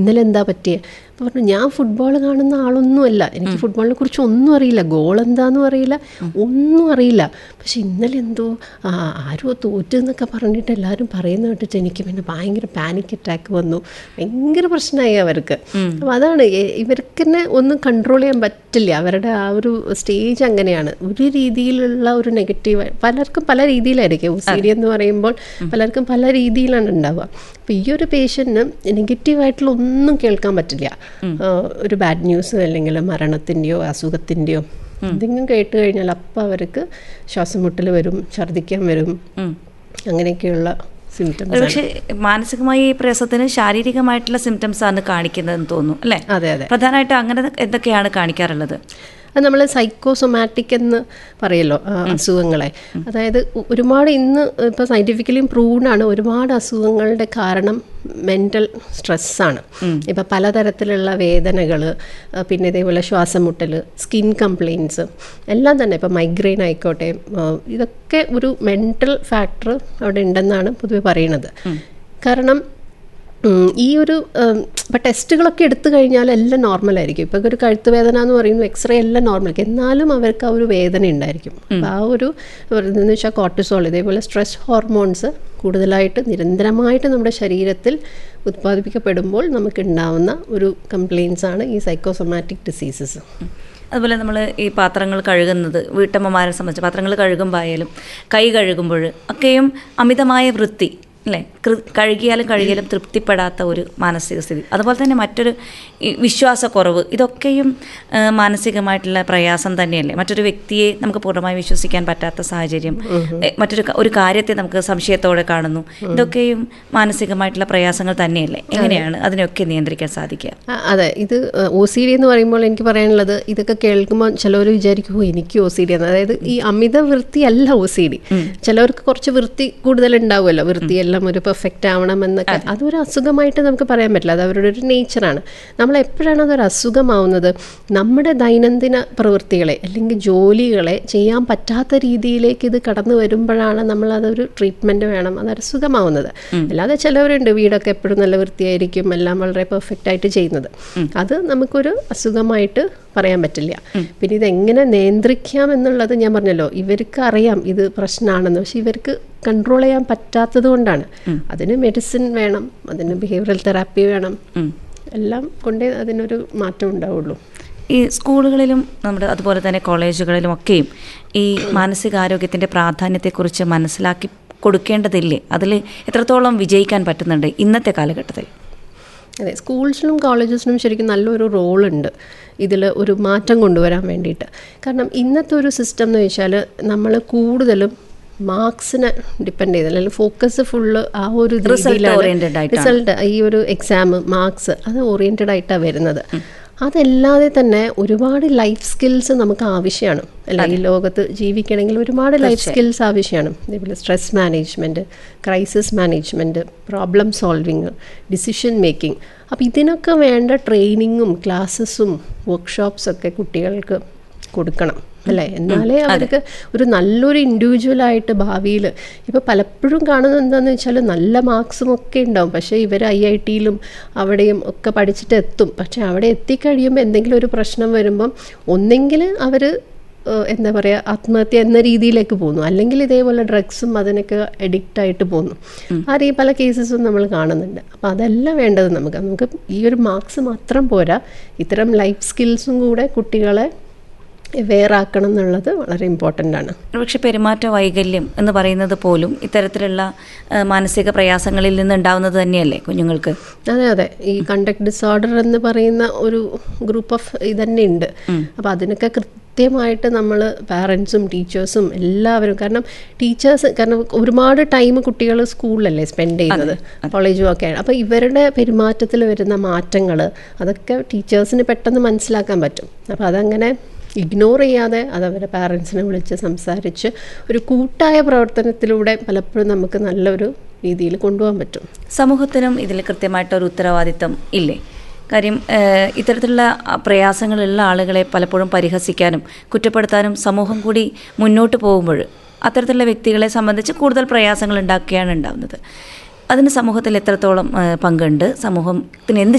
ഇന്നലെ എന്താ പറ്റിയത് അപ്പോൾ പറഞ്ഞു ഞാൻ ഫുട്ബോൾ കാണുന്ന ആളൊന്നുമല്ല എനിക്ക് ഫുട്ബോളിനെ കുറിച്ച് ഒന്നും അറിയില്ല ഗോൾ എന്താണെന്നും അറിയില്ല ഒന്നും അറിയില്ല പക്ഷെ ഇന്നലെ എന്തോ ആ, ആരോ തോറ്റു എന്നൊക്കെ പറഞ്ഞിട്ട് എല്ലാവരും പറയുന്ന കേട്ടിട്ട് എനിക്ക് പിന്നെ ഭയങ്കര പാനിക് അറ്റാക്ക് വന്നു ഭയങ്കര പ്രശ്നമായി അവർക്ക് അപ്പോൾ അതാണ് എ- ഇവർക്ക് തന്നെ ഒന്നും കൺട്രോൾ ചെയ്യാൻ പറ്റില്ല അവരുടെ ആ ഒരു സ്റ്റേജ് അങ്ങനെയാണ് ഒരു രീതിയിലുള്ള ഒരു നെഗറ്റീവ് പലർക്കും പല രീതിയിലായിരിക്കും ഒസിഡി എന്ന് പറയുമ്പോൾ പലർക്കും പല രീതിയിലാണ് ഉണ്ടാവുക അപ്പോൾ ഈ ഒരു പേഷ്യൻറ്റിന് നെഗറ്റീവായിട്ടുള്ള ഒന്നും കേൾക്കാൻ പറ്റില്ല ആ, ഒരു ബാഡ് ന്യൂസ് അല്ലെങ്കിൽ മരണത്തിൻ്റെയോ അസുഖത്തിൻ്റെയോ എന്തെങ്കിലും കേട്ട് കഴിഞ്ഞാൽ അപ്പം അവർക്ക് ശ്വാസം മുട്ടൽ വരും ഛർദ്ദിക്കാൻ വരും അങ്ങനെയൊക്കെയുള്ള സിംറ്റംസ് ഒരുപക്ഷെ മാനസികമായി ഈ പ്രയാസത്തിന് ശാരീരികമായിട്ടുള്ള സിംറ്റംസ് ആണ് കാണിക്കുന്നതെന്ന് തോന്നുന്നു അല്ലേ അതെ അതെ പ്രധാനമായിട്ട് അങ്ങനെ എന്തൊക്കെയാണ് കാണിക്കാറുള്ളത് അത് നമ്മൾ സൈക്കോസൊമാറ്റിക് എന്ന് പറയല്ലോ ആ, അസുഖങ്ങളെ അതായത് ഒ- ഒരുപാട് ഇന്ന് ഇപ്പോൾ സയൻറ്റിഫിക്കലി പ്രൂവ്ഡ് ആണ് ഒരുപാട് അസുഖങ്ങളുടെ കാരണം മെൻ്റൽ സ്ട്രെസ്സാണ് ഇപ്പം പലതരത്തിലുള്ള വേദനകൾ പിന്നെ ഇതേപോലെ ശ്വാസം മുട്ടൽ സ്കിൻ കംപ്ലയിൻസ് എല്ലാം തന്നെ ഇപ്പം മൈഗ്രെയിൻ ആയിക്കോട്ടെ ആ, ഇതൊക്കെ ഒരു മെൻ്റൽ ഫാക്ടർ അവിടെ ഉണ്ടെന്നാണ് പൊതുവെ പറയുന്നത് കാരണം ഉം, ഈ ഒരു ഇപ്പം ടെസ്റ്റുകളൊക്കെ എടുത്തു കഴിഞ്ഞാൽ എല്ലാം നോർമലായിരിക്കും ഇപ്പം ഒരു കഴുത്ത് വേദന എന്ന് പറയുന്നു എക്സ്റേ എല്ലാം നോർമൽ എന്നാലും അവർക്ക് ആ ഒരു വേദന ഉണ്ടായിരിക്കും അപ്പം ആ ഒരു എന്ന് വെച്ചാൽ കോർട്ടിസോൾ ഇതേപോലെ സ്ട്രെസ് ഹോർമോൺസ് കൂടുതലായിട്ട് നിരന്തരമായിട്ട് നമ്മുടെ ശരീരത്തിൽ ഉത്പാദിപ്പിക്കപ്പെടുമ്പോൾ നമുക്ക് ഉണ്ടാവുന്ന ഒരു കംപ്ലയിൻസ് ആണ് ഈ സൈക്കോസൊമാറ്റിക് ഡിസീസസ് അതുപോലെ നമ്മൾ ഈ പാത്രങ്ങൾ കഴുകുന്നത് വീട്ടമ്മമാരെ സംബന്ധിച്ച് പാത്രങ്ങൾ കഴുകുമ്പോൾ ആയാലും കൈ കഴുകുമ്പോൾ ഒക്കെയും അമിതമായ വൃത്തി അല്ലേ കൃ- കഴുകിയാലും കഴുകിയാലും തൃപ്തിപ്പെടാത്ത ഒരു മാനസിക സ്ഥിതി അതുപോലെ തന്നെ മറ്റൊരു ഈ വിശ്വാസക്കുറവ് ഇതൊക്കെയും ആ, മാനസികമായിട്ടുള്ള പ്രയാസം തന്നെയല്ലേ മറ്റൊരു വ്യക്തിയെ നമുക്ക് പൂർണ്ണമായി വിശ്വസിക്കാൻ പറ്റാത്ത സാഹചര്യം എ, മറ്റൊരു ക- ഒരു കാര്യത്തെ നമുക്ക് സംശയത്തോടെ കാണുന്നു ഇതൊക്കെയും മാനസികമായിട്ടുള്ള പ്രയാസങ്ങൾ തന്നെയല്ലേ എങ്ങനെയാണ് അതിനെയൊക്കെ നിയന്ത്രിക്കാൻ സാധിക്കുക ആ, അതെ ഇത് ഒ സി ഡി എന്ന് പറയുമ്പോൾ എനിക്ക് പറയാനുള്ളത് ഇതൊക്കെ കേൾക്കുമ്പോൾ ചിലവർ വിചാരിക്കും "ഓ, എനിക്ക് ഒ സി ഡി ആണ് അതായത് ഈ അമിത വൃത്തിയല്ല ഒ സി ഡി ചിലവർക്ക് കുറച്ച് വൃത്തി കൂടുതൽ ഉണ്ടാവുമല്ലോ വൃത്തിയെല്ലാം ഒരു പെർഫെക്റ്റ് ആവണം എന്നൊക്കെ അതൊരു അസുഖമായിട്ട് നമുക്ക് പറയാൻ പറ്റില്ല അത് അവരുടെ ഒരു നേച്ചറാണ് നമ്മൾ എപ്പോഴാണ് അതൊരു അസുഖമാവുന്നത് നമ്മുടെ ദൈനംദിന പ്രവൃത്തികളെ അല്ലെങ്കിൽ ജോലികളെ ചെയ്യാൻ പറ്റാത്ത രീതിയിലേക്ക് ഇത് കടന്നു വരുമ്പോഴാണ് നമ്മൾ അതൊരു ട്രീറ്റ്മെൻറ്റ് വേണം അതൊരു അസുഖമാവുന്നത് അല്ലാതെ ചിലവരുണ്ട് വീടൊക്കെ എപ്പോഴും നല്ല വൃത്തിയായിരിക്കും എല്ലാം വളരെ പെർഫെക്റ്റ് ആയിട്ട് ചെയ്യുന്നത് അത് നമുക്കൊരു അസുഖമായിട്ട് പറയാൻ പറ്റില്ല പിന്നെ ഇതെങ്ങനെ നിയന്ത്രിക്കാം എന്നുള്ളത് ഞാൻ പറഞ്ഞല്ലോ ഇവർക്ക് അറിയാം ഇത് പ്രശ്നമാണെന്ന് പക്ഷെ ഇവർക്ക് കൺട്രോൾ ചെയ്യാൻ പറ്റാത്തത് കൊണ്ടാണ് അതിന് മെഡിസിൻ വേണം അതിന് ബിഹേവിയറൽ തെറാപ്പി വേണം എല്ലാം കൊണ്ടേ അതിനൊരു മാറ്റം ഉണ്ടാവുള്ളൂ ഈ സ്കൂളുകളിലും നമ്മുടെ അതുപോലെ തന്നെ കോളേജുകളിലും ഒക്കെയും ഈ മാനസികാരോഗ്യത്തിൻ്റെ പ്രാധാന്യത്തെക്കുറിച്ച് മനസ്സിലാക്കി കൊടുക്കേണ്ടതില്ലേ അതിൽ എത്രത്തോളം വിജയിക്കാൻ പറ്റുന്നുണ്ട് ഇന്നത്തെ കാലഘട്ടത്തിൽ അതെ സ്കൂൾസിലും കോളേജസിലും ശരിക്കും നല്ലൊരു റോളുണ്ട് ഇതിൽ ഒരു മാറ്റം കൊണ്ടുവരാൻ വേണ്ടിയിട്ട് കാരണം ഇന്നത്തെ ഒരു സിസ്റ്റം എന്ന് വെച്ചാൽ നമ്മൾ കൂടുതലും മാർക്സിനെ ഡിപ്പെൻഡ് ചെയ്ത് അല്ലെങ്കിൽ ഫോക്കസ് ഫുള്ള് ആ ഒരു Result oriented ആയിട്ടാണ്. റിസൾട്ട് ഈ ഒരു എക്സാം മാർക്സ് അത് ഓറിയൻറ്റഡ് ആയിട്ടാണ് വരുന്നത് അതല്ലാതെ തന്നെ ഒരുപാട് ലൈഫ് സ്കിൽസ് നമുക്ക് ആവശ്യമാണ് അല്ല ഈ ലോകത്ത് ജീവിക്കണമെങ്കിൽ ഒരുപാട് ലൈഫ് സ്കിൽസ് ആവശ്യമാണ് ഇതേപോലെ stress management crisis management problem solving decision making അപ്പോൾ ഇതിനൊക്കെ വേണ്ട ട്രെയിനിങ്ങും ക്ലാസ്സസും വർക്ക്ഷോപ്സൊക്കെ കുട്ടികൾക്ക് കൊടുക്കണം അല്ലേ എന്നാലേ അവർക്ക് ഒരു നല്ലൊരു ഇൻഡിവിജ്വലായിട്ട് ഭാവിയിൽ ഇപ്പോൾ പലപ്പോഴും കാണുന്നത് എന്താണെന്ന് വെച്ചാൽ നല്ല മാർക്സും ഒക്കെ ഉണ്ടാവും പക്ഷേ ഇവർ ഐ ഐ ടിയിലും അവിടെയും ഒക്കെ പഠിച്ചിട്ട് എത്തും പക്ഷേ അവിടെ എത്തിക്കഴിയുമ്പോൾ എന്തെങ്കിലും ഒരു പ്രശ്നം വരുമ്പം ഒന്നെങ്കിൽ അവർ എന്താ പറയുക ആത്മഹത്യ എന്ന രീതിയിലേക്ക് പോകുന്നു അല്ലെങ്കിൽ ഇതേപോലെ ഡ്രഗ്സും അതിനൊക്കെ അഡിക്റ്റ് ആയിട്ട് പോകുന്നു ആ രീതി പല കേസസും നമ്മൾ കാണുന്നുണ്ട് അപ്പോൾ അതല്ല വേണ്ടത് നമുക്ക് നമുക്ക് ഈ ഒരു മാർക്സ് മാത്രം പോരാ ഇത്തരം ലൈഫ് സ്കിൽസും കൂടെ കുട്ടികളെ അവെയർ ആക്കണം എന്നുള്ളത് വളരെ ഇമ്പോർട്ടൻ്റ് ആണ് പക്ഷെ പെരുമാറ്റ വൈകല്യം എന്ന് പറയുന്നത് പോലും ഇത്തരത്തിലുള്ള ആ, മാനസിക പ്രയാസങ്ങളിൽ നിന്നുണ്ടാവുന്നത് തന്നെയല്ലേ കുഞ്ഞുങ്ങൾക്ക് അതെ അതെ ഈ കണ്ടക്ട് ഡിസോർഡർ എന്ന് പറയുന്ന ഒരു ഗ്രൂപ്പ് ഓഫ് ഇതന്നെ ഉണ്ട് അപ്പോൾ അതിനൊക്കെ കൃത്യമായിട്ട് നമ്മൾ പാരൻസും ടീച്ചേഴ്സും എല്ലാവരും കാരണം ടീച്ചേഴ്സ് കാരണം ഒരുപാട് ടൈം കുട്ടികൾ സ്കൂളിലല്ലേ സ്പെൻഡ് ചെയ്യുന്നത് കോളേജും ഒക്കെയാണ് അപ്പോൾ ഇവരുടെ പെരുമാറ്റത്തിൽ വരുന്ന മാറ്റങ്ങൾ അതൊക്കെ ടീച്ചേഴ്സിന് പെട്ടെന്ന് മനസ്സിലാക്കാൻ പറ്റും അപ്പോൾ അതങ്ങനെ ഇഗ്നോർ ചെയ്യാതെ അത് അവരുടെ പാരൻസിനെ വിളിച്ച് സംസാരിച്ച് ഒരു കൂട്ടായ പ്രവർത്തനത്തിലൂടെ പലപ്പോഴും നമുക്ക് നല്ലൊരു രീതിയിൽ കൊണ്ടുപോകാൻ പറ്റും സമൂഹത്തിനും ഇതിൽ കൃത്യമായിട്ടൊരു ഉത്തരവാദിത്തം ഇല്ലേ കാര്യം ഏഹ്, ഇത്തരത്തിലുള്ള ആ, പ്രയാസങ്ങളുള്ള ആളുകളെ പലപ്പോഴും പരിഹസിക്കാനും കുറ്റപ്പെടുത്താനും സമൂഹം കൂടി മുന്നോട്ട് പോകുമ്പോൾ അത്തരത്തിലുള്ള വ്യക്തികളെ സംബന്ധിച്ച് കൂടുതൽ പ്രയാസങ്ങൾ ഉണ്ടാക്കുകയാണ് ഉണ്ടാവുന്നത് അതിന് സമൂഹത്തിൽ എത്രത്തോളം ഏഹ്, പങ്കുണ്ട് സമൂഹത്തിന് എന്ത്